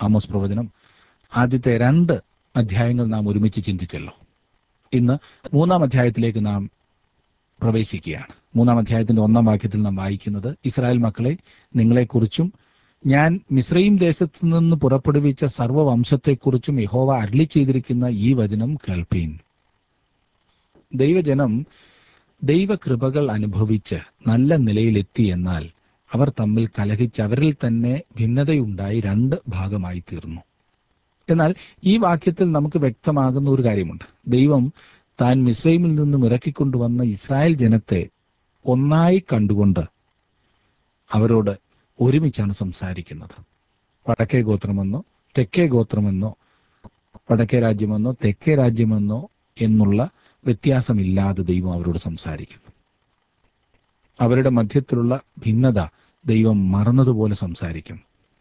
Amos പ്രവചനം ആദ്യത്തെ രണ്ട് അധ്യായങ്ങൾ നാം ഒരുമിച്ച് ചിന്തിച്ചല്ലോ ഇന്ന് മൂന്നാം അധ്യായത്തിലേക്ക് നാം പ്രവേശിക്കുകയാണ് മൂന്നാം അധ്യായത്തിന്റെ ഒന്നാം വാക്യത്തിൽ നാം വായിക്കുന്നത് ഇസ്രായേൽ മക്കളെ നിങ്ങളെക്കുറിച്ചും ഞാൻ മിശ്രയും ദേശത്തു നിന്ന് പുറപ്പെടുവിച്ച സർവ്വവംശത്തെക്കുറിച്ചും യഹോവ അരളി ചെയ്തിരിക്കുന്ന ഈ വചനം കേൾപ്പീൻ ദൈവജനം ദൈവകൃപകൾ അനുഭവിച്ച് നല്ല നിലയിലെത്തി എന്നാൽ അവർ തമ്മിൽ കലഹിച്ച് അവരിൽ തന്നെ ഭിന്നതയുണ്ടായി രണ്ട് ഭാഗമായി തീർന്നു എന്നാൽ ഈ വാക്യത്തിൽ നമുക്ക് വ്യക്തമാകുന്ന ഒരു കാര്യമുണ്ട് ദൈവം താൻ മിസ്രൈമിൽ നിന്നും ഇറക്കിക്കൊണ്ടുവന്ന ഇസ്രായേൽ ജനത്തെ ഒന്നായി കണ്ടുകൊണ്ട് അവരോട് ഒരുമിച്ചാണ് സംസാരിക്കുന്നത് വടക്കേ ഗോത്രമെന്നോ തെക്കേ ഗോത്രമെന്നോ വടക്കേ രാജ്യമെന്നോ തെക്കേ രാജ്യമെന്നോ എന്നുള്ള വ്യത്യാസമില്ലാതെ ദൈവം അവരോട് സംസാരിക്കുന്നു അവരുടെ മധ്യത്തിലുള്ള ഭിന്നത ദൈവം മറന്നതുപോലെ സംസാരിക്കും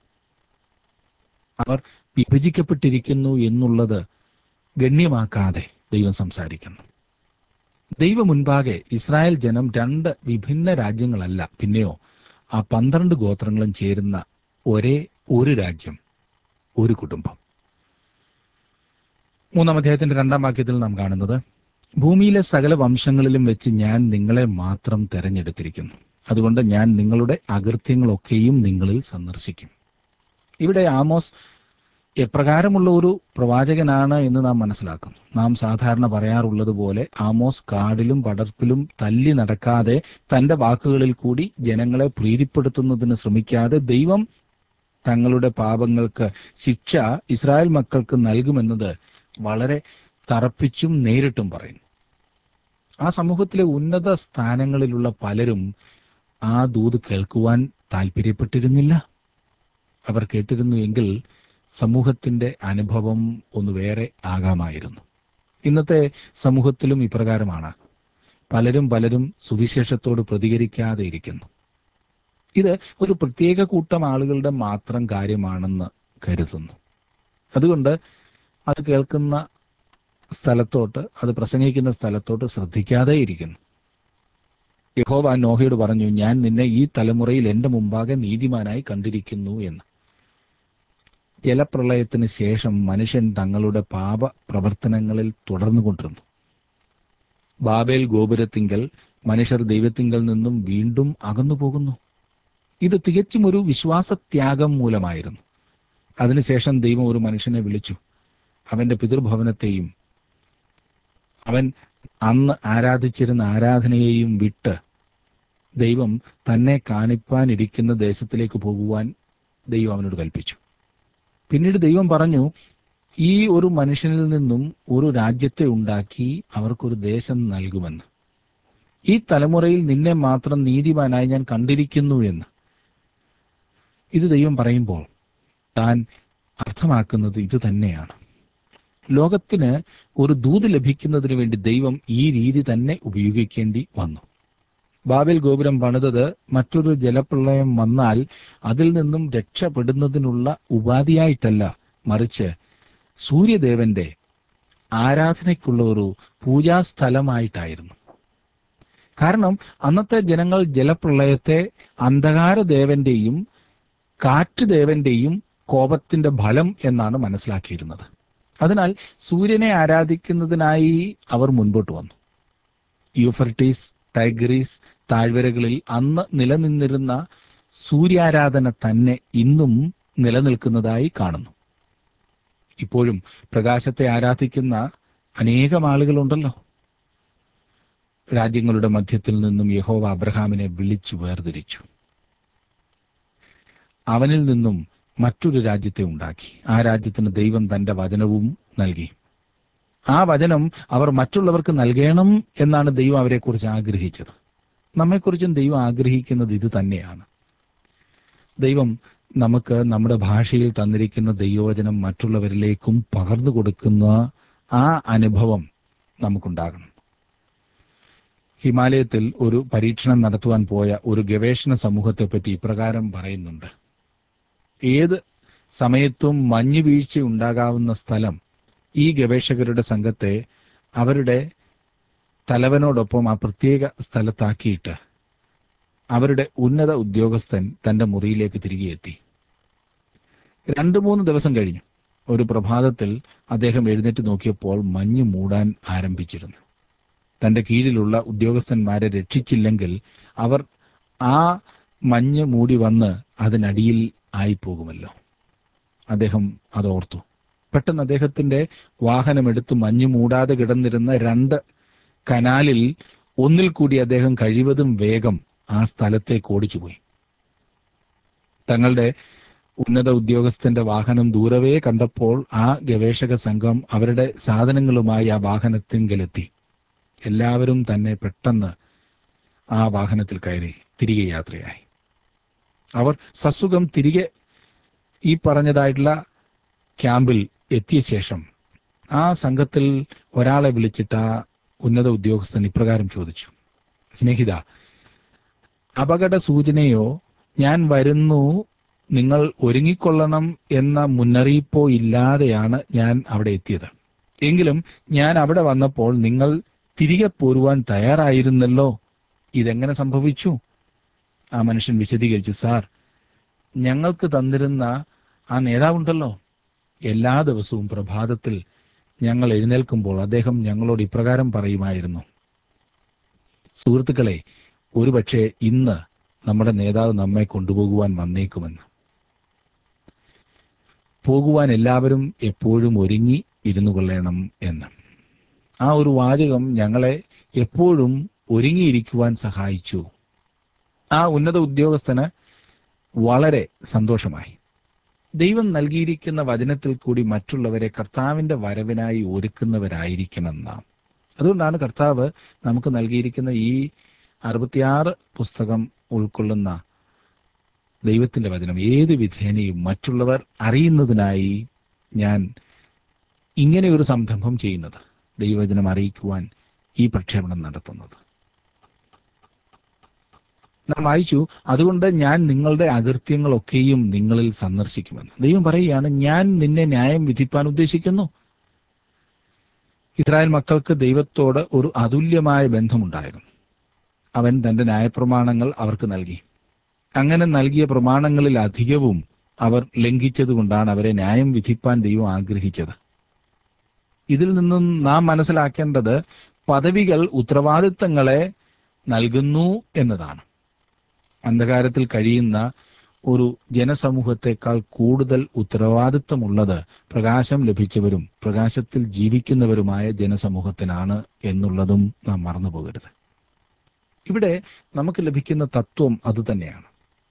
അവർ വിഭജിക്കപ്പെട്ടിരിക്കുന്നു എന്നുള്ളത് ഗണ്യമാക്കാതെ ദൈവം സംസാരിക്കുന്നു ദൈവം മുൻപാകെ ഇസ്രായേൽ ജനം രണ്ട് വിഭിന്ന രാജ്യങ്ങളല്ല പിന്നെയോ ആ പന്ത്രണ്ട് ഗോത്രങ്ങളും ചേരുന്ന ഒരേ ഒരു രാജ്യം ഒരു കുടുംബം മൂന്നാം അധ്യായത്തിന്റെ രണ്ടാം വാക്യത്തിൽ നാം കാണുന്നത് ഭൂമിയിലെ സകല വംശങ്ങളിലും വെച്ച് ഞാൻ നിങ്ങളെ മാത്രം തെരഞ്ഞെടുത്തിരിക്കുന്നു അതുകൊണ്ട് ഞാൻ നിങ്ങളുടെ അകൃത്യങ്ങളൊക്കെയും നിങ്ങളിൽ സന്ദർശിക്കും ഇവിടെ ആമോസ് എപ്രകാരമുള്ള ഒരു പ്രവാചകനാണ് എന്ന് നാം മനസ്സിലാക്കുന്നു നാം സാധാരണ പറയാറുള്ളത് പോലെ ആമോസ് കാടിലും പടർപ്പിലും തല്ലി നടക്കാതെ തന്റെ വാക്കുകളിൽ കൂടി ജനങ്ങളെ പ്രീതിപ്പെടുത്തുന്നതിന് ശ്രമിക്കാതെ ദൈവം തങ്ങളുടെ പാപങ്ങൾക്ക് ശിക്ഷ ഇസ്രായേൽ മക്കൾക്ക് നൽകുമെന്നത് വളരെ തറപ്പിച്ചും നേരിട്ടും പറയുന്നു ആ സമൂഹത്തിലെ ഉന്നത സ്ഥാനങ്ങളിലുള്ള പലരും ആ ദൂത് കേൾക്കുവാൻ താല്പര്യപ്പെട്ടിരുന്നില്ല അവർ കേട്ടിരുന്നു എങ്കിൽ സമൂഹത്തിന്റെ അനുഭവം ഒന്ന് വേറെ ആകാമായിരുന്നു ഇന്നത്തെ സമൂഹത്തിലും ഇപ്രകാരമാണ് പലരും പലരും സുവിശേഷത്തോട് പ്രതികരിക്കാതെ ഇരിക്കുന്നു ഇത് ഒരു പ്രത്യേക കൂട്ടം ആളുകളുടെ മാത്രം കാര്യമാണെന്ന് കരുതുന്നു അതുകൊണ്ട് അത് കേൾക്കുന്ന സ്ഥലത്തോട്ട് അത് പ്രസംഗിക്കുന്ന സ്ഥലത്തോട്ട് ശ്രദ്ധിക്കാതെ ഇരിക്കുന്നു യഹോവ നോഹയോട് പറഞ്ഞു ഞാൻ നിന്നെ ഈ തലമുറയിൽ എന്റെ മുമ്പാകെ നീതിമാനായി കണ്ടിരിക്കുന്നു എന്ന് ജലപ്രളയത്തിന് ശേഷം മനുഷ്യൻ തങ്ങളുടെ പാപ പ്രവർത്തനങ്ങളിൽ തുടർന്നുകൊണ്ടിരുന്നു ബാബേൽ ഗോപുരത്തിങ്കൽ മനുഷ്യർ ദൈവത്തിങ്കൽ നിന്നും വീണ്ടും അകന്നു പോകുന്നു ഇത് തികച്ചും ഒരു വിശ്വാസത്യാഗം മൂലമായിരുന്നു അതിനുശേഷം ദൈവം ഒരു മനുഷ്യനെ വിളിച്ചു അവന്റെ പിതൃഭവനത്തെയും അവൻ അന്ന് ആരാധിച്ചിരുന്ന ആരാധനയെയും വിട്ട് ദൈവം തന്നെ കാണിപ്പാനിരിക്കുന്ന ദേശത്തിലേക്ക് പോകുവാൻ ദൈവം അവനോട് കൽപ്പിച്ചു പിന്നീട് ദൈവം പറഞ്ഞു ഈ ഒരു മനുഷ്യനിൽ നിന്നും ഒരു രാജ്യത്തെ ഉണ്ടാക്കി അവർക്കൊരു ദേശം നൽകുമെന്ന് ഈ തലമുറയിൽ നിന്നെ മാത്രം നീതിമാനായി ഞാൻ കണ്ടിരിക്കുന്നു എന്ന് ഇത് ദൈവം പറയുമ്പോൾ താൻ അർത്ഥമാക്കുന്നത് ഇത് തന്നെയാണ് ലോകത്തിന് ഒരു ദൂത് ലഭിക്കുന്നതിന് വേണ്ടി ദൈവം ഈ രീതി തന്നെ ഉപയോഗിക്കേണ്ടി വന്നു ബാബേൽ ഗോപുരം പണിതത് മറ്റൊരു ജലപ്രളയം വന്നാൽ അതിൽ നിന്നും രക്ഷപ്പെടുന്നതിനുള്ള ഉപാധിയായിട്ടല്ല മറിച്ച് സൂര്യദേവന്റെ ആരാധനയ്ക്കുള്ള ഒരു പൂജാസ്ഥലമായിട്ടായിരുന്നു കാരണം അന്നത്തെ ജനങ്ങൾ ജലപ്രളയത്തെ അന്ധകാരദേവന്റെയും കാറ്റുദേവന്റെയും കോപത്തിന്റെ ഫലം എന്നാണ് മനസ്സിലാക്കിയിരുന്നത് അതിനാൽ സൂര്യനെ ആരാധിക്കുന്നതിനായി അവർ മുൻപോട്ട് വന്നു യൂഫർട്ടീസ് ടൈഗ്രീസ് താഴ്വരകളിൽ അന്ന് നിലനിന്നിരുന്ന സൂര്യാരാധന തന്നെ ഇന്നും നിലനിൽക്കുന്നതായി കാണുന്നു ഇപ്പോഴും പ്രകാശത്തെ ആരാധിക്കുന്ന അനേകം ആളുകളുണ്ടല്ലോ രാജ്യങ്ങളുടെ മധ്യത്തിൽ നിന്നും യഹോവ അബ്രഹാമിനെ വിളിച്ചു വേർതിരിച്ചു അവനിൽ നിന്നും മറ്റൊരു രാജ്യത്തെ ഉണ്ടാക്കി ആ രാജ്യത്തിന് ദൈവം തന്റെ വചനവും നൽകി ആ വചനം അവർ മറ്റുള്ളവർക്ക് നൽകണം എന്നാണ് ദൈവം അവരെക്കുറിച്ച് ആഗ്രഹിച്ചത് നമ്മെക്കുറിച്ചും ദൈവം ആഗ്രഹിക്കുന്നത് ഇത് തന്നെയാണ് ദൈവം നമുക്ക് നമ്മുടെ ഭാഷയിൽ തന്നിരിക്കുന്ന ദൈവവചനം മറ്റുള്ളവരിലേക്കും പകർന്നു കൊടുക്കുന്ന ആ അനുഭവം നമുക്കുണ്ടാകണം ഹിമാലയത്തിൽ ഒരു പരീക്ഷണം നടത്തുവാൻ പോയ ഒരു ഗവേഷണ സമൂഹത്തെ പറ്റി ഇപ്രകാരം പറയുന്നുണ്ട് ഏത് സമയത്തും മഞ്ഞു വീഴ്ച ഉണ്ടാകാവുന്ന സ്ഥലം ഈ ഗവേഷകരുടെ സംഘത്തെ അവരുടെ തലവനോടൊപ്പം ആ പ്രത്യേക സ്ഥലത്താക്കിയിട്ട് അവരുടെ ഉന്നത ഉദ്യോഗസ്ഥൻ തന്റെ മുറിയിലേക്ക് തിരികെ എത്തി രണ്ടു മൂന്ന് ദിവസം കഴിഞ്ഞു ഒരു പ്രഭാതത്തിൽ അദ്ദേഹം എഴുന്നേറ്റ് നോക്കിയപ്പോൾ മഞ്ഞ് മൂടാൻ ആരംഭിച്ചിരുന്നു തന്റെ കീഴിലുള്ള ഉദ്യോഗസ്ഥന്മാരെ രക്ഷിച്ചില്ലെങ്കിൽ അവർ ആ മഞ്ഞ് മൂടി വന്ന് അതിനടിയിൽ ആയിപ്പോകുമല്ലോ അദ്ദേഹം അത് ഓർത്തു പെട്ടെന്ന് അദ്ദേഹത്തിന്റെ വാഹനമെടുത്ത് മഞ്ഞ് മൂടാതെ കിടന്നിരുന്ന രണ്ട് കനാലിൽ ഒന്നിൽ കൂടി അദ്ദേഹം കഴിവതും വേഗം ആ സ്ഥലത്തേക്ക് ഓടിച്ചുപോയി തങ്ങളുടെ ഉന്നത ഉദ്യോഗസ്ഥന്റെ വാഹനം ദൂരവേ കണ്ടപ്പോൾ ആ ഗവേഷക സംഘം അവരുടെ സാധനങ്ങളുമായി ആ വാഹനത്തിങ്കലെത്തി എല്ലാവരും തന്നെ പെട്ടെന്ന് ആ വാഹനത്തിൽ കയറി തിരികെ യാത്രയായി അവർ സസുഖം തിരികെ ഈ പറഞ്ഞതായിട്ടുള്ള ക്യാമ്പിൽ എത്തിയ ശേഷം ആ സംഘത്തിൽ ഒരാളെ വിളിച്ചിട്ട് ആ ഉന്നത ഉദ്യോഗസ്ഥൻ ഇപ്രകാരം ചോദിച്ചു സ്നേഹിത അപകട സൂചനയോ ഞാൻ വരുന്നു നിങ്ങൾ ഒരുങ്ങിക്കൊള്ളണം എന്ന മുന്നറിയിപ്പോ ഇല്ലാതെയാണ് ഞാൻ അവിടെ എത്തിയത് എങ്കിലും ഞാൻ അവിടെ വന്നപ്പോൾ നിങ്ങൾ തിരികെ പോരുവാൻ തയ്യാറായിരുന്നല്ലോ ഇതെങ്ങനെ സംഭവിച്ചു ആ മനുഷ്യൻ വിശദീകരിച്ചു സാർ ഞങ്ങൾക്ക് തന്നിരുന്ന ആ നേതാവുണ്ടല്ലോ എല്ലാ ദിവസവും പ്രഭാതത്തിൽ ഞങ്ങൾ എഴുന്നേൽക്കുമ്പോൾ അദ്ദേഹം ഞങ്ങളോട് ഇപ്രകാരം പറയുമായിരുന്നു സുഹൃത്തുക്കളെ ഒരുപക്ഷെ ഇന്ന് നമ്മുടെ നേതാവ് നമ്മെ കൊണ്ടുപോകുവാൻ വന്നേക്കുമെന്ന് പോകുവാൻ എല്ലാവരും എപ്പോഴും ഒരുങ്ങി ഇരുന്നു കൊള്ളണം എന്ന് ആ ഒരു വാചകം ഞങ്ങളെ എപ്പോഴും ഒരുങ്ങിയിരിക്കുവാൻ സഹായിച്ചു ആ ഉന്നത ഉദ്യോഗസ്ഥന് വളരെ സന്തോഷമായി ദൈവം നൽകിയിരിക്കുന്ന വചനത്തിൽ കൂടി മറ്റുള്ളവരെ കർത്താവിന്റെ വരവിനായി ഒരുക്കുന്നവരായിരിക്കണം നാം അതുകൊണ്ടാണ് കർത്താവ് നമുക്ക് നൽകിയിരിക്കുന്ന ഈ അറുപത്തിയാറ് പുസ്തകം ഉൾക്കൊള്ളുന്ന ദൈവത്തിന്റെ വചനം ഏത് വിധേനയും മറ്റുള്ളവർ അറിയുന്നതിനായി ഞാൻ ഇങ്ങനെ ഒരു സംരംഭം ചെയ്യുന്നത് ദൈവവചനം അറിയിക്കുവാൻ ഈ പ്രക്ഷേപണം നടത്തുന്നത് നാം വായിച്ചു അതുകൊണ്ട് ഞാൻ നിങ്ങളുടെ അകൃത്യങ്ങളൊക്കെയും നിങ്ങളിൽ സന്ദർശിക്കുമെന്ന് ദൈവം പറയുകയാണ് ഞാൻ നിന്നെ ന്യായം വിധിപ്പാൻ ഉദ്ദേശിക്കുന്നു ഇസ്രായേൽ മക്കൾക്ക് ദൈവത്തോട് ഒരു അതുല്യമായ ബന്ധമുണ്ടായിരുന്നു അവൻ തന്റെ ന്യായപ്രമാണങ്ങൾ അവർക്ക് നൽകി അങ്ങനെ നൽകിയ പ്രമാണങ്ങളിൽ അധികവും അവർ ലംഘിച്ചതുകൊണ്ടാണ് അവരെ ന്യായം വിധിപ്പാൻ ദൈവം ആഗ്രഹിച്ചത് ഇതിൽ നിന്നും നാം മനസ്സിലാക്കേണ്ടത് പദവികൾ ഉത്തരവാദിത്തങ്ങളെ നൽകുന്നു എന്നതാണ് അന്ധകാരത്തിൽ കഴിയുന്ന ഒരു ജനസമൂഹത്തെക്കാൾ കൂടുതൽ ഉത്തരവാദിത്വമുള്ളത് പ്രകാശം ലഭിച്ചവരും പ്രകാശത്തിൽ ജീവിക്കുന്നവരുമായ ജനസമൂഹത്തിനാണ് എന്നുള്ളതും നാം മറന്നുപോകരുത് ഇവിടെ നമുക്ക് ലഭിക്കുന്ന തത്വം അതുതന്നെയാണ്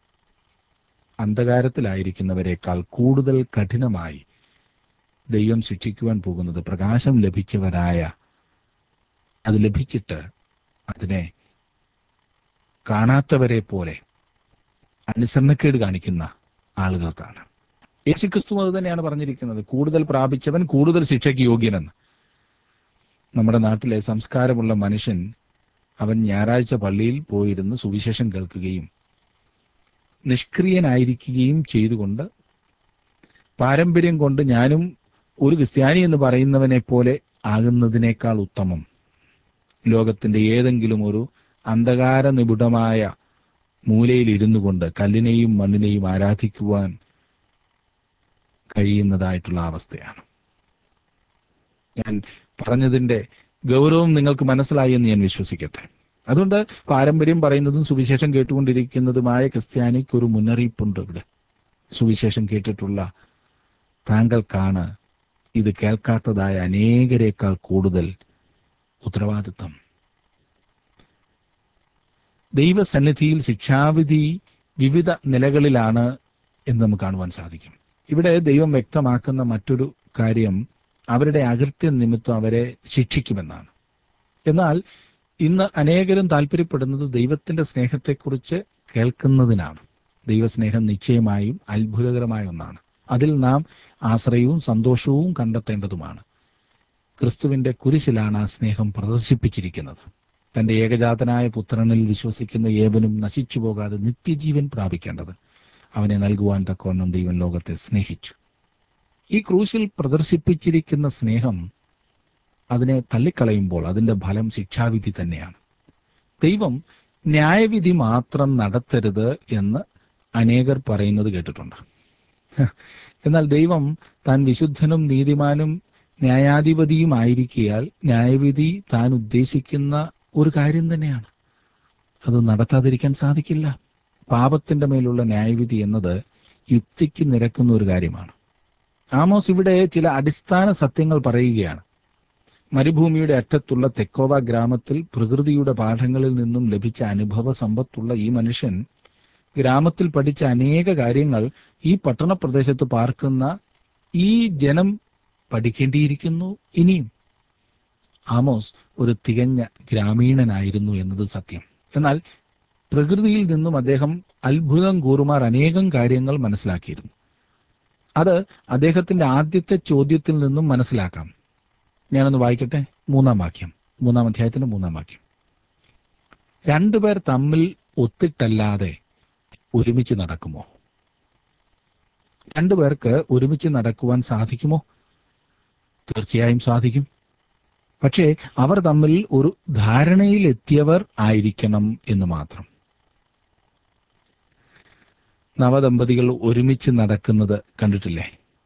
അന്ധകാരത്തിലായിരിക്കുന്നവരെക്കാൾ കൂടുതൽ കഠിനമായി ദൈവം ശിക്ഷിക്കുവാൻ പോകുന്നത് പ്രകാശം ലഭിച്ചവരായ അത് ലഭിച്ചിട്ട് അതിനെ കാണാത്തവരെ പോലെ അനുസരണക്കേട് കാണിക്കുന്ന ആളുകൾക്കാണ് യേശുക്രിസ്തു അത് തന്നെയാണ് പറഞ്ഞിരിക്കുന്നത് കൂടുതൽ പ്രാപിച്ചവൻ കൂടുതൽ ശിക്ഷയ്ക്ക് യോഗ്യനെന്ന് നമ്മുടെ നാട്ടിലെ സംസ്കാരമുള്ള മനുഷ്യൻ അവൻ ഞായറാഴ്ച പള്ളിയിൽ പോയിരുന്ന് സുവിശേഷം കേൾക്കുകയും നിഷ്ക്രിയനായിരിക്കുകയും ചെയ്തുകൊണ്ട് പാരമ്പര്യം കൊണ്ട് ഞാനും ഒരു ക്രിസ്ത്യാനി എന്ന് പറയുന്നവനെ പോലെ ആകുന്നതിനേക്കാൾ ഉത്തമം ലോകത്തിന്റെ ഏതെങ്കിലും ഒരു അന്ധകാര നിബിഡമായ മൂലയിൽ ഇരുന്നു കൊണ്ട് കല്ലിനെയും മണ്ണിനെയും ആരാധിക്കുവാൻ കഴിയുന്നതായിട്ടുള്ള അവസ്ഥയാണ് ഞാൻ പറഞ്ഞതിന്റെ ഗൗരവം നിങ്ങൾക്ക് മനസ്സിലായി എന്ന് ഞാൻ വിശ്വസിക്കട്ടെ അതുകൊണ്ട് പാരമ്പര്യം പറയുന്നതും സുവിശേഷം കേട്ടുകൊണ്ടിരിക്കുന്നതുമായ ക്രിസ്ത്യാനിക്ക് ഒരു മുന്നറിയിപ്പുണ്ട് ഇവിടെ സുവിശേഷം കേട്ടിട്ടുള്ള താങ്കൾക്കാണ് ഇത് കേൾക്കാത്തതായ അനേകരേക്കാൾ കൂടുതൽ ഉത്തരവാദിത്വം ദൈവസന്നിധിയിൽ ശിക്ഷാവിധി വിവിധ നിലകളിലാണ് എന്ന് നമുക്ക് കാണുവാൻ സാധിക്കും ഇവിടെ ദൈവം വ്യക്തമാക്കുന്ന മറ്റൊരു കാര്യം അവരുടെ അകൃത്യം നിമിത്തം അവരെ ശിക്ഷിക്കുമെന്നാണ് എന്നാൽ ഇന്ന് അനേകരും താല്പര്യപ്പെടുന്നത് ദൈവത്തിന്റെ സ്നേഹത്തെക്കുറിച്ച് കേൾക്കുന്നതിനാണ് ദൈവസ്നേഹം നിശ്ചയമായും അത്ഭുതകരമായ ഒന്നാണ് അതിൽ നാം ആശ്രയവും സന്തോഷവും കണ്ടെത്തേണ്ടതുമാണ് ക്രിസ്തുവിന്റെ കുരിശിലാണ് ആ സ്നേഹം പ്രദർശിപ്പിച്ചിരിക്കുന്നത് തന്റെ ഏകജാതനായ പുത്രനിൽ വിശ്വസിക്കുന്ന ഏവനും നശിച്ചു പോകാതെ നിത്യജീവൻ പ്രാപിക്കേണ്ടത് അവനെ നൽകുവാൻ തക്കവണ്ണം ദൈവം ലോകത്തെ സ്നേഹിച്ചു ഈ ക്രൂശിൽ പ്രദർശിപ്പിച്ചിരിക്കുന്ന സ്നേഹം അതിനെ തള്ളിക്കളയുമ്പോൾ അതിന്റെ ഫലം ശിക്ഷാവിധി തന്നെയാണ് ദൈവം ന്യായവിധി മാത്രം നടത്തരുത് എന്ന് അനേകർ പറയുന്നത് കേട്ടിട്ടുണ്ട് എന്നാൽ ദൈവം താൻ വിശുദ്ധനും നീതിമാനും ന്യായാധിപതിയുമായിരിക്കിയാൽ ന്യായവിധി താൻ ഉദ്ദേശിക്കുന്ന ഒരു കാര്യം തന്നെയാണ് അത് നടത്താതിരിക്കാൻ സാധിക്കില്ല പാപത്തിന്റെ മേലുള്ള ന്യായവിധി എന്നത് യുക്തിക്ക് നിരക്കുന്ന ഒരു കാര്യമാണ് ആമോസ് ഇവിടെ ചില അടിസ്ഥാന സത്യങ്ങൾ പറയുകയാണ് മരുഭൂമിയുടെ അറ്റത്തുള്ള തെക്കോവ ഗ്രാമത്തിൽ പ്രകൃതിയുടെ പാഠങ്ങളിൽ നിന്നും ലഭിച്ച അനുഭവ സമ്പത്തുള്ള ഈ മനുഷ്യൻ ഗ്രാമത്തിൽ പഠിച്ച അനേക കാര്യങ്ങൾ ഈ പട്ടണ പ്രദേശത്ത് പാർക്കുന്ന ഈ ജനം പഠിക്കേണ്ടിയിരിക്കുന്നു ഇനിയും ആമോസ് ഒരു തികഞ്ഞ ഗ്രാമീണനായിരുന്നു എന്നത് സത്യം എന്നാൽ പ്രകൃതിയിൽ നിന്നും അദ്ദേഹം അത്ഭുതം കൂറുമാർ അനേകം കാര്യങ്ങൾ മനസ്സിലാക്കിയിരുന്നു അത് അദ്ദേഹത്തിന്റെ ആദ്യത്തെ ചോദ്യത്തിൽ നിന്നും മനസ്സിലാക്കാം ഞാനൊന്ന് വായിക്കട്ടെ മൂന്നാം വാക്യം മൂന്നാം അധ്യായത്തിന്റെ മൂന്നാം വാക്യം രണ്ടുപേർ തമ്മിൽ ഒത്തിട്ടല്ലാതെ ഒരുമിച്ച് നടക്കുമോ രണ്ടുപേർക്ക് ഒരുമിച്ച് നടക്കുവാൻ സാധിക്കുമോ തീർച്ചയായും സാധിക്കും പക്ഷേ അവർ തമ്മിൽ ഒരു ധാരണയിൽ എത്തിയവർ ആയിരിക്കണം എന്ന് മാത്രം നവദമ്പതികൾ ഒരുമിച്ച് നടക്കുന്നത് കണ്ടിട്ടില്ലേ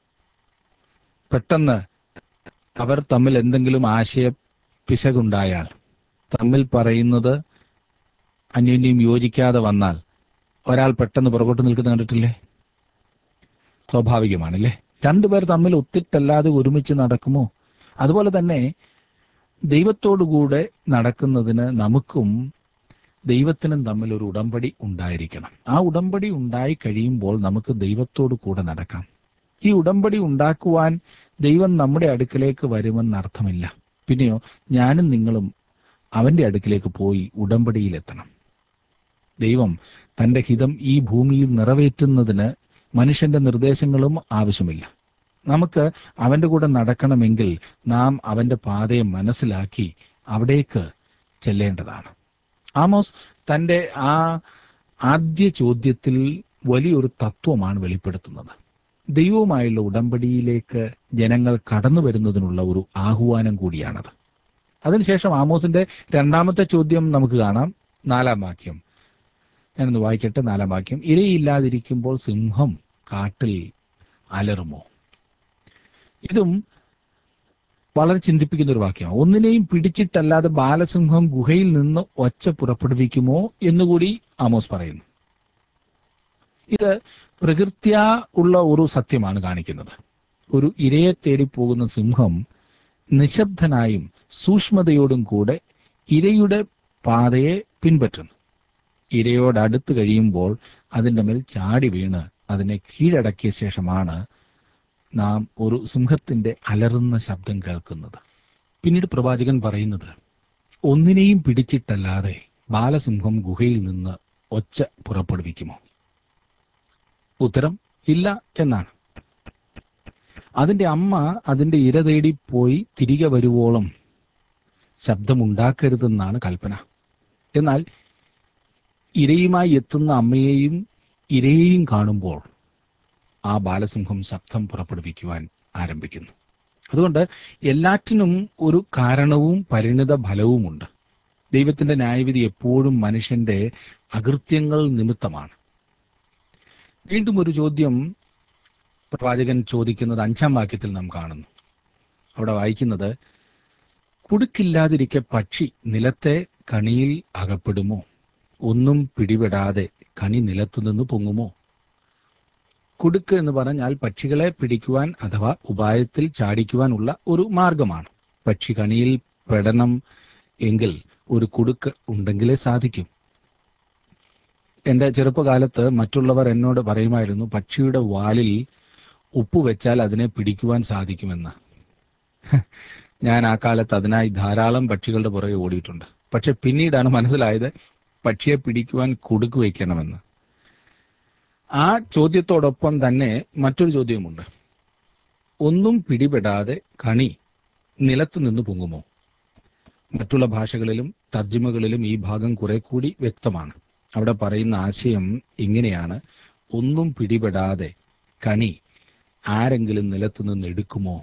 പെട്ടെന്ന് അവർ തമ്മിൽ എന്തെങ്കിലും ആശയ പിശകുണ്ടായാൽ തമ്മിൽ പറയുന്നത് അന്യോന്യം യോജിക്കാതെ വന്നാൽ ഒരാൾ പെട്ടെന്ന് പുറകോട്ട് നിൽക്കുന്ന കണ്ടിട്ടില്ലേ സ്വാഭാവികമാണല്ലേ രണ്ടുപേർ തമ്മിൽ ഒത്തിട്ടല്ലാതെ ഒരുമിച്ച് നടക്കുമോ അതുപോലെ തന്നെ ദൈവത്തോടുകൂടെ നടക്കുന്നതിന് നമുക്കും ദൈവത്തിനും തമ്മിൽ ഒരു ഉടമ്പടി ഉണ്ടായിരിക്കണം ആ ഉടമ്പടി ഉണ്ടായി കഴിയുമ്പോൾ നമുക്ക് ദൈവത്തോട് കൂടെ നടക്കാം ഈ ഉടമ്പടി ഉണ്ടാക്കുവാൻ ദൈവം നമ്മുടെ അടുക്കിലേക്ക് വരുമെന്ന് അർത്ഥമില്ല പിന്നെയോ ഞാനും നിങ്ങളും അവന്റെ അടുക്കിലേക്ക് പോയി ഉടമ്പടിയിലെത്തണം ദൈവം തന്റെ ഹിതം ഈ ഭൂമിയിൽ നിറവേറ്റുന്നതിന് മനുഷ്യന്റെ നിർദ്ദേശങ്ങളും ആവശ്യമില്ല നമുക്ക് അവന്റെ കൂടെ നടക്കണമെങ്കിൽ നാം അവന്റെ പാതയെ മനസ്സിലാക്കി അവിടേക്ക് ചെല്ലേണ്ടതാണ് ആമോസ് തന്റെ ആ ആദ്യ ചോദ്യത്തിൽ വലിയൊരു തത്വമാണ് വെളിപ്പെടുത്തുന്നത് ദൈവവുമായുള്ള ഉടമ്പടിയിലേക്ക് ജനങ്ങൾ കടന്നു വരുന്നതിനുള്ള ഒരു ആഹ്വാനം കൂടിയാണത് അതിനുശേഷം ആമോസിന്റെ രണ്ടാമത്തെ ചോദ്യം നമുക്ക് കാണാം നാലാം വാക്യം ഞാനൊന്ന് വായിക്കട്ടെ നാലാം വാക്യം ഇരയില്ലാതിരിക്കുമ്പോൾ സിംഹം കാട്ടിൽ അലറുമോ ഇതും വളരെ ചിന്തിപ്പിക്കുന്ന ഒരു വാക്യമാണ് ഒന്നിനെയും പിടിച്ചിട്ടല്ലാതെ ബാലസിംഹം ഗുഹയിൽ നിന്ന് ഒച്ച പുറപ്പെടുവിക്കുമോ എന്നുകൂടി ആമോസ് പറയുന്നു ഇത് പ്രകൃത്യാ ഉള്ള ഒരു സത്യമാണ് കാണിക്കുന്നത് ഒരു ഇരയെ തേടി പോകുന്ന സിംഹം നിശബ്ദനായും സൂക്ഷ്മതയോടും കൂടെ ഇരയുടെ പാതയെ പിൻപറ്റുന്നു ഇരയോട് അടുത്ത് കഴിയുമ്പോൾ അതിന്റെ മേൽ ചാടി വീണ് അതിനെ കീഴടക്കിയ ശേഷമാണ് നാം ഒരു സിംഹത്തിന്റെ അലറുന്ന ശബ്ദം കേൾക്കുന്നത് പിന്നീട് പ്രവാചകൻ പറയുന്നത് ഒന്നിനെയും പിടിച്ചിട്ടല്ലാതെ ബാലസിംഹം ഗുഹയിൽ നിന്ന് ഒച്ച പുറപ്പെടുവിക്കുമോ ഉത്തരം ഇല്ല എന്നാണ് അതിന്റെ അമ്മ അതിന്റെ ഇര തേടി പോയി തിരികെ വരുവോളം ശബ്ദമുണ്ടാക്കരുതെന്നാണ് കൽപ്പന എന്നാൽ ഇരയുമായി എത്തുന്ന അമ്മയെയും ഇരയെയും കാണുമ്പോൾ ആ ബാലസിംഹം ശബ്ദം പുറപ്പെടുവിക്കുവാൻ ആരംഭിക്കുന്നു അതുകൊണ്ട് എല്ലാറ്റിനും ഒരു കാരണവും പരിണിത ഫലവുമുണ്ട് ദൈവത്തിന്റെ ന്യായവിധി എപ്പോഴും മനുഷ്യന്റെ അകൃത്യങ്ങൾ നിമിത്തമാണ് വീണ്ടും ഒരു ചോദ്യം പ്രവാചകൻ ചോദിക്കുന്നത് അഞ്ചാം വാക്യത്തിൽ നാം കാണുന്നു അവിടെ വായിക്കുന്നത് കുടുക്കില്ലാതിരിക്കെ പക്ഷി നിലത്തെ കണിയിൽ അകപ്പെടുമോ ഒന്നും പിടിപെടാതെ കണി നിലത്തുനിന്ന് പൊങ്ങുമോ കുടുക്ക് എന്ന് പറഞ്ഞാൽ പക്ഷികളെ പിടിക്കുവാൻ അഥവാ ഉപായത്തിൽ ചാടിക്കുവാനുള്ള ഒരു മാർഗമാണ് പക്ഷി കണിയിൽ പെടണം എങ്കിൽ ഒരു കുടുക്ക് ഉണ്ടെങ്കിലേ സാധിക്കും എന്റെ ചെറുപ്പകാലത്ത് മറ്റുള്ളവർ എന്നോട് പറയുമായിരുന്നു പക്ഷിയുടെ വാലിൽ ഉപ്പ് വെച്ചാൽ അതിനെ പിടിക്കുവാൻ സാധിക്കുമെന്ന് ഞാൻ ആ കാലത്ത് അതിനായി ധാരാളം പക്ഷികളുടെ പുറകെ ഓടിയിട്ടുണ്ട് പക്ഷെ പിന്നീടാണ് മനസ്സിലായത് പക്ഷിയെ പിടിക്കുവാൻ കുടുക്ക് വയ്ക്കണമെന്ന് ആ ചോദ്യത്തോടൊപ്പം തന്നെ മറ്റൊരു ചോദ്യമുണ്ട് ഒന്നും പിടിപെടാതെ കണി നിലത്ത് നിന്ന് പൊങ്ങുമോ മറ്റുള്ള ഭാഷകളിലും തർജിമകളിലും ഈ ഭാഗം കുറെ കൂടി വ്യക്തമാണ് അവിടെ പറയുന്ന ആശയം ഇങ്ങനെയാണ് ഒന്നും പിടിപെടാതെ കണി ആരെങ്കിലും നിലത്തു നിന്ന് എടുക്കുമോ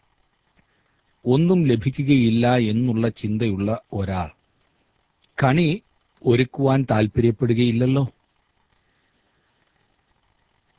ഒന്നും ലഭിക്കുകയില്ല എന്നുള്ള ചിന്തയുള്ള ഒരാൾ കണി ഒരുക്കുവാൻ താല്പര്യപ്പെടുകയില്ലല്ലോ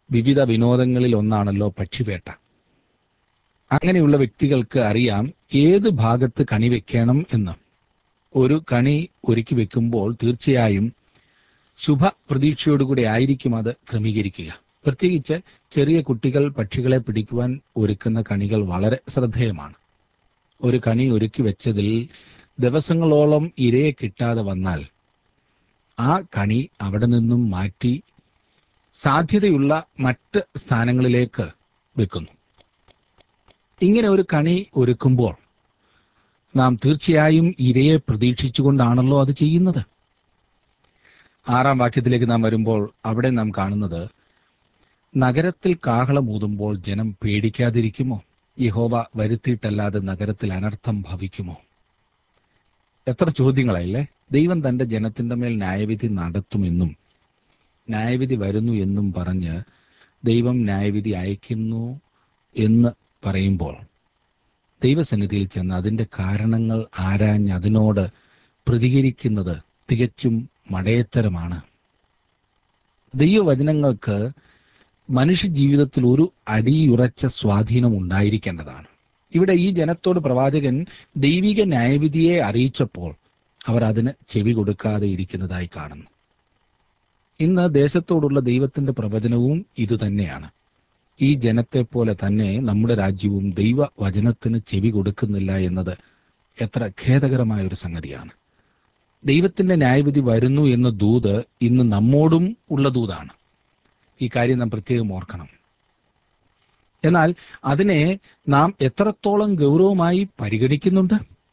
വിവിധ വിനോദങ്ങളിൽ ഒന്നാണല്ലോ പക്ഷിവേട്ട അങ്ങനെയുള്ള വ്യക്തികൾക്ക് അറിയാം ഏത് ഭാഗത്ത് കണി വെക്കണം എന്ന് ഒരു കണി ഒരുക്കി വെക്കുമ്പോൾ തീർച്ചയായും ശുഭ പ്രതീക്ഷയോടുകൂടി ആയിരിക്കും അത് ക്രമീകരിക്കുക പ്രത്യേകിച്ച് ചെറിയ കുട്ടികൾ പക്ഷികളെ പിടിക്കുവാൻ ഒരുക്കുന്ന കണികൾ വളരെ ശ്രദ്ധേയമാണ് ഒരു കണി ഒരുക്കി വെച്ചതിൽ ദിവസങ്ങളോളം ഇരയെ കിട്ടാതെ വന്നാൽ ആ കണി അവിടെ നിന്നും മാറ്റി സാധ്യതയുള്ള മറ്റ് സ്ഥാനങ്ങളിലേക്ക് വെക്കുന്നു ഇങ്ങനെ ഒരു കണി ഒരുക്കുമ്പോൾ നാം തീർച്ചയായും ഇരയെ പ്രതീക്ഷിച്ചുകൊണ്ടാണല്ലോ അത് ചെയ്യുന്നത് ആറാം വാക്യത്തിലേക്ക് നാം വരുമ്പോൾ അവിടെ നാം കാണുന്നത് നഗരത്തിൽ കാഹളമൂതുമ്പോൾ ജനം പേടിക്കാതിരിക്കുമോ യഹോവ വരുത്തിയിട്ടല്ലാതെ നഗരത്തിൽ അനർത്ഥം ഭവിക്കുമോ എത്ര ചോദ്യങ്ങളല്ലേ ദൈവം തന്റെ ജനത്തിന്റെ മേൽ ന്യായവിധി നടത്തുമെന്നും ന്യായവിധി വരുന്നു എന്നും പറഞ്ഞ് ദൈവം ന്യായവിധി അയക്കുന്നു എന്ന് പറയുമ്പോൾ ദൈവസന്നിധിയിൽ ചെന്ന് അതിന്റെ കാരണങ്ങൾ ആരാഞ്ഞ് അതിനോട് പ്രതികരിക്കുന്നത് തികച്ചും മടയത്തരമാണ് ദൈവവചനങ്ങൾക്ക് മനുഷ്യ ജീവിതത്തിൽ ഒരു അടിയുറച്ച സ്വാധീനം ഉണ്ടായിരിക്കേണ്ടതാണ് ഇവിടെ ഈ ജനത്തോട് പ്രവാചകൻ ദൈവിക ന്യായവിധിയെ അറിയിച്ചപ്പോൾ അവർ അതിന് ചെവി കൊടുക്കാതെ ഇരിക്കുന്നതായി കാണുന്നു ഇന്ന് ദേശത്തോടുള്ള ദൈവത്തിന്റെ പ്രവചനവും ഇതുതന്നെയാണ് ഈ ജനത്തെ പോലെ തന്നെ നമ്മുടെ രാജ്യവും ദൈവ വചനത്തിന് ചെവി കൊടുക്കുന്നില്ല എന്നത് എത്ര ഖേദകരമായ ഒരു സംഗതിയാണ് ദൈവത്തിന്റെ ന്യായവിധി വരുന്നു എന്ന ദൂത് ഇന്ന് നമ്മോടും ഉള്ള ദൂതാണ് ഈ കാര്യം നാം പ്രത്യേകം ഓർക്കണം എന്നാൽ അതിനെ നാം എത്രത്തോളം ഗൗരവമായി പരിഗണിക്കുന്നുണ്ട്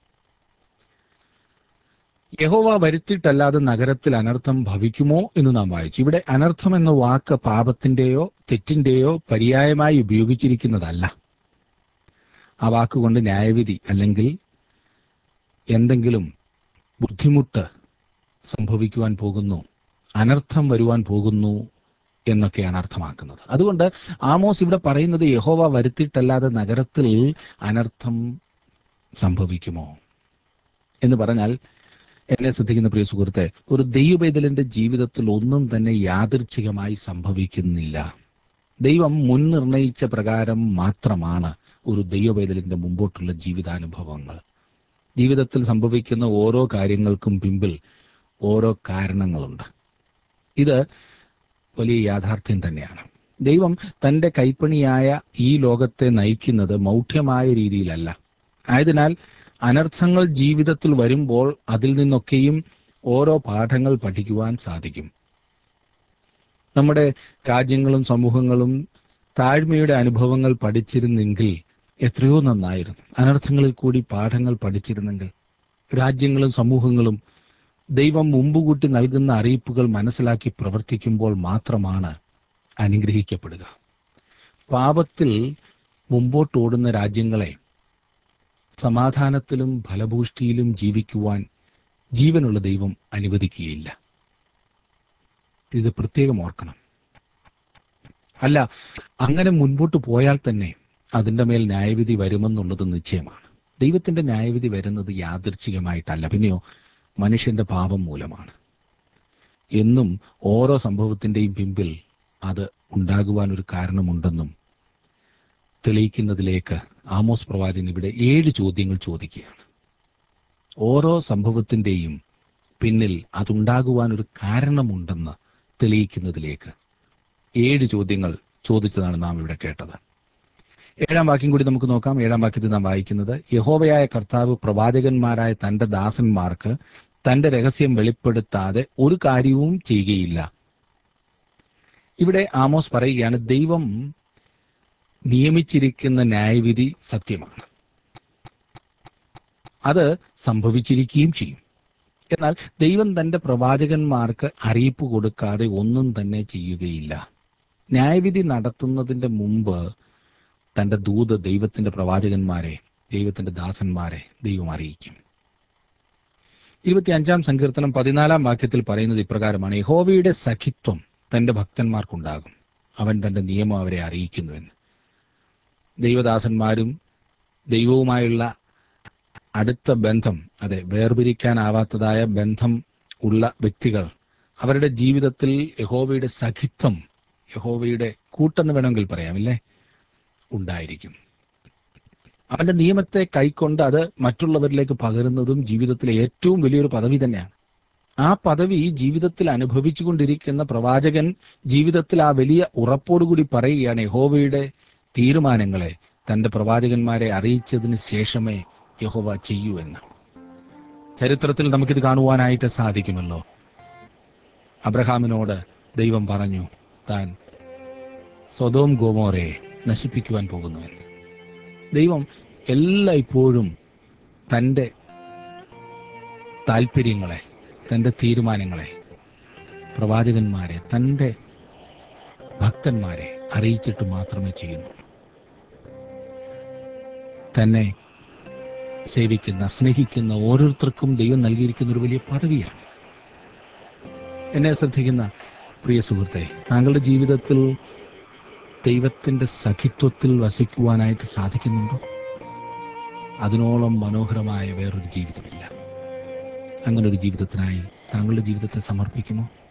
യഹോവ വരുത്തിയിട്ടല്ലാതെ നഗരത്തിൽ അനർത്ഥം ഭവിക്കുമോ എന്ന് നാം വായിച്ചു ഇവിടെ അനർത്ഥം എന്ന വാക്ക് പാപത്തിന്റെയോ തെറ്റിന്റെയോ പര്യായമായി ഉപയോഗിച്ചിരിക്കുന്നതല്ല ആ വാക്കുകൊണ്ട് ന്യായവിധി അല്ലെങ്കിൽ എന്തെങ്കിലും ബുദ്ധിമുട്ട് സംഭവിക്കുവാൻ പോകുന്നു അനർത്ഥം വരുവാൻ പോകുന്നു എന്നൊക്കെയാണ് അർത്ഥമാക്കുന്നത് അതുകൊണ്ട് ആമോസ് ഇവിടെ പറയുന്നത് യഹോവ വരുത്തിയിട്ടല്ലാതെ നഗരത്തിൽ അനർത്ഥം സംഭവിക്കുമോ എന്ന് പറഞ്ഞാൽ എന്നെ ശ്രദ്ധിക്കുന്ന പ്രിയ സുഹൃത്തെ ഒരു ദൈവപൈതലിന്റെ ജീവിതത്തിൽ ഒന്നും തന്നെ യാദൃച്ഛികമായി സംഭവിക്കുന്നില്ല ദൈവം മുൻ നിർണയിച്ച പ്രകാരം മാത്രമാണ് ഒരു ദൈവപൈതലിന്റെ മുമ്പോട്ടുള്ള ജീവിതാനുഭവങ്ങൾ ജീവിതത്തിൽ സംഭവിക്കുന്ന ഓരോ കാര്യങ്ങൾക്കും പിമ്പിൽ ഓരോ കാരണങ്ങളുണ്ട് ഇത് വലിയ യാഥാർത്ഥ്യം തന്നെയാണ് ദൈവം തന്റെ കൈപ്പണിയായ ഈ ലോകത്തെ നയിക്കുന്നത് മൗഢ്യമായ രീതിയിലല്ല ആയതിനാൽ അനർത്ഥങ്ങൾ ജീവിതത്തിൽ വരുമ്പോൾ അതിൽ നിന്നൊക്കെയും ഓരോ പാഠങ്ങൾ പഠിക്കുവാൻ സാധിക്കും നമ്മുടെ രാജ്യങ്ങളും സമൂഹങ്ങളും താഴ്മയുടെ അനുഭവങ്ങൾ പഠിച്ചിരുന്നെങ്കിൽ എത്രയോ നന്നായിരുന്നു അനർത്ഥങ്ങളിൽ കൂടി പാഠങ്ങൾ പഠിച്ചിരുന്നെങ്കിൽ രാജ്യങ്ങളും സമൂഹങ്ങളും ദൈവം മുമ്പുകൂട്ടി നൽകുന്ന അറിയിപ്പുകൾ മനസ്സിലാക്കി പ്രവർത്തിക്കുമ്പോൾ മാത്രമാണ് അനുഗ്രഹിക്കപ്പെടുക പാപത്തിൽ മുമ്പോട്ടോടുന്ന രാജ്യങ്ങളെ സമാധാനത്തിലും ഫലഭൂഷ്ടിയിലും ജീവിക്കുവാൻ ജീവനുള്ള ദൈവം അനുവദിക്കുകയില്ല ഇത് പ്രത്യേകം ഓർക്കണം അല്ല അങ്ങനെ മുൻപോട്ട് പോയാൽ തന്നെ അതിന്റെ മേൽ ന്യായവിധി വരുമെന്നുള്ളത് നിശ്ചയമാണ് ദൈവത്തിന്റെ ന്യായവിധി വരുന്നത് യാദൃച്ഛികമായിട്ടല്ല പിന്നെയോ മനുഷ്യന്റെ പാപം മൂലമാണ് എന്നും ഓരോ സംഭവത്തിന്റെയും പിമ്പിൽ അത് ഉണ്ടാകുവാൻ ഒരു കാരണമുണ്ടെന്നും തെളിയിക്കുന്നതിലേക്ക് ആമോസ് പ്രവാചകൻ ഇവിടെ ഏഴ് ചോദ്യങ്ങൾ ചോദിക്കുകയാണ് ഓരോ സംഭവത്തിന്റെയും പിന്നിൽ അതുണ്ടാകുവാൻ ഒരു കാരണമുണ്ടെന്ന് തെളിയിക്കുന്നതിലേക്ക് ഏഴ് ചോദ്യങ്ങൾ ചോദിച്ചതാണ് നാം ഇവിടെ കേട്ടത് ഏഴാം വാക്യം കൂടി നമുക്ക് നോക്കാം ഏഴാം വാക്യത്തിൽ നാം വായിക്കുന്നത് യഹോവയായ കർത്താവ് പ്രവാചകന്മാരായ തന്റെ ദാസന്മാർക്ക് തന്റെ രഹസ്യം വെളിപ്പെടുത്താതെ ഒരു കാര്യവും ചെയ്യുകയില്ല ഇവിടെ ആമോസ് പറയുകയാണ് ദൈവം നിയമിച്ചിരിക്കുന്ന ന്യായവിധി സത്യമാണ് അത് സംഭവിച്ചിരിക്കുകയും ചെയ്യും എന്നാൽ ദൈവം തന്റെ പ്രവാചകന്മാർക്ക് അറിയിപ്പ് കൊടുക്കാതെ ഒന്നും തന്നെ ചെയ്യുകയില്ല ന്യായവിധി നടത്തുന്നതിന്റെ മുമ്പ് തന്റെ ദൂത് ദൈവത്തിന്റെ പ്രവാചകന്മാരെ ദൈവത്തിന്റെ ദാസന്മാരെ ദൈവം അറിയിക്കും ഇരുപത്തിയഞ്ചാം സങ്കീർത്തനം പതിനാലാം വാക്യത്തിൽ പറയുന്നത് ഇപ്രകാരമാണ് യഹോവയുടെ സഖിത്വം തന്റെ ഭക്തന്മാർക്കുണ്ടാകും അവൻ തന്റെ നിയമം അവരെ അറിയിക്കുന്നുവെന്ന് ദൈവദാസന്മാരും ദൈവവുമായുള്ള അടുത്ത ബന്ധം അതെ വേർപിരിക്കാനാവാത്തതായ ബന്ധം ഉള്ള വ്യക്തികൾ അവരുടെ ജീവിതത്തിൽ യഹോവയുടെ സഖിത്വം യഹോവയുടെ കൂട്ടെന്ന് വേണമെങ്കിൽ പറയാമില്ലേ ഉണ്ടായിരിക്കും അവന്റെ നിയമത്തെ കൈക്കൊണ്ട് അത് മറ്റുള്ളവരിലേക്ക് പകരുന്നതും ജീവിതത്തിലെ ഏറ്റവും വലിയൊരു പദവി തന്നെയാണ് ആ പദവി ജീവിതത്തിൽ അനുഭവിച്ചുകൊണ്ടിരിക്കുന്ന പ്രവാചകൻ ജീവിതത്തിൽ ആ വലിയ ഉറപ്പോടുകൂടി പറയുകയാണ് യഹോവയുടെ തീരുമാനങ്ങളെ തന്റെ പ്രവാചകന്മാരെ അറിയിച്ചതിന് ശേഷമേ യഹോവ ചെയ്യൂ എന്ന് ചരിത്രത്തിൽ നമുക്കിത് കാണുവാനായിട്ട് സാധിക്കുമല്ലോ അബ്രഹാമിനോട് ദൈവം പറഞ്ഞു താൻ സ്വതോം ഗോമോറെ നശിപ്പിക്കുവാൻ പോകുന്നുവെന്ന് ദൈവം എല്ലായ്പ്പോഴും തൻ്റെ താല്പര്യങ്ങളെ തൻ്റെ തീരുമാനങ്ങളെ പ്രവാചകന്മാരെ തൻ്റെ ഭക്തന്മാരെ അറിയിച്ചിട്ട് മാത്രമേ ചെയ്യുന്നു തന്നെ സേവിക്കുന്ന സ്നേഹിക്കുന്ന ഓരോരുത്തർക്കും ദൈവം നൽകിയിരിക്കുന്ന ഒരു വലിയ പദവിയാണ് എന്നെ ശ്രദ്ധിക്കുന്ന പ്രിയ സുഹൃത്തെ താങ്കളുടെ ജീവിതത്തിൽ ദൈവത്തിന്റെ സഖിത്വത്തിൽ വസിക്കുവാനായിട്ട് സാധിക്കുന്നുണ്ടോ അതിനോളം മനോഹരമായ വേറൊരു ജീവിതമില്ല അങ്ങനെ ഒരു ജീവിതത്തിനായി താങ്കളുടെ ജീവിതത്തെ സമർപ്പിക്കുമോ